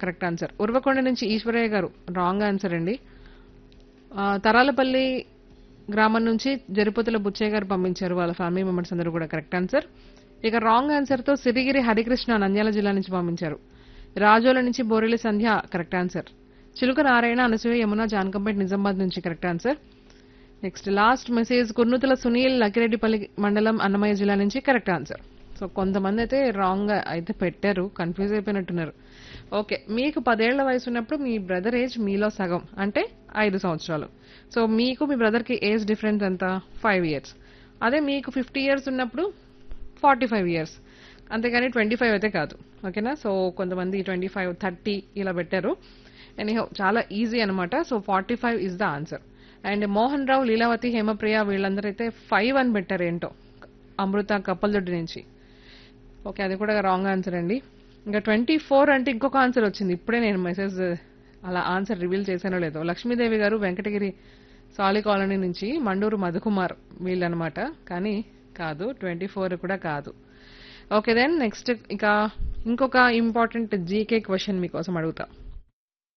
correct answer Uravakonda నుంచి ఈశ్వరయ్య గారు wrong answer అండి ఆ, తరాలపల్లి గ్రామం నుంచి జరిపోతుల బుచ్చయ్య గారు పంపించారు వాళ్ళ ఫ్యామిలీ మెంబర్స్ అందరూ కూడా కరెక్ట్ ఆన్సర్ ఇక రాంగ్ ఆన్సర్ తో సిరిగిరి హరికృష్ణ నంద్యాల జిల్లా నుంచి పంపించారు రాజోల నుంచి బోరెలి సంధ్య కరెక్ట్ ఆన్సర్ చిలుక నారాయణ అనసూయ యమున జానకంపేట్ నిజామాబాద్ నుంచి correct answer next last message Kurnuthula Sunil Lakireddipalli మండలం అన్నమయ్య జిల్లా నుంచి కరెక్ట్ ఆన్సర్ సో కొంతమంది అయితే రాంగ్ అయితే పెట్టారు కన్ఫ్యూజ్ అయిపోయినట్టున్నారు ఓకే మీకు పదేళ్ల వయసు ఉన్నప్పుడు మీ బ్రదర్ ఏజ్ మీలో సగం అంటే ఐదు సంవత్సరాలు సో మీకు మీ బ్రదర్కి ఏజ్ డిఫరెన్స్ ఎంత ఫైవ్ ఇయర్స్ అదే మీకు ఫిఫ్టీ ఇయర్స్ ఉన్నప్పుడు ఫార్టీ ఫైవ్ ఇయర్స్ అంతేగాని ట్వంటీ ఫైవ్ అయితే కాదు ఓకేనా సో కొంతమంది ట్వంటీ ఫైవ్ థర్టీ ఇలా పెట్టారు ఎనీహౌ చాలా ఈజీ అనమాట so forty five is the answer and Mohan Rao Leelavathi Hemapriya వీళ్ళందరూ అయితే ఫైవ్ అని పెట్టారు ఏంటో అమృత కప్పలదొడ్డి నుంచి ఓకే అది కూడా రాంగ్ ఆన్సర్ అండి ఇంకా ట్వంటీ ఫోర్ అంటే ఇంకొక ఆన్సర్ వచ్చింది ఇప్పుడే నేను మెసేజ్ అలా ఆన్సర్ రివీల్ చేశానో లేదో లక్ష్మీదేవి గారు వెంకటగిరి సాలి కాలనీ నుంచి మండూరు మధుకుమార్ వీళ్ళనమాట కానీ కాదు ట్వంటీ ఫోర్ కూడా కాదు ఓకే దెన్ నెక్స్ట్ ఇక ఇంకొక ఇంపార్టెంట్ జీకే క్వశ్చన్ మీకోసం అడుగుతా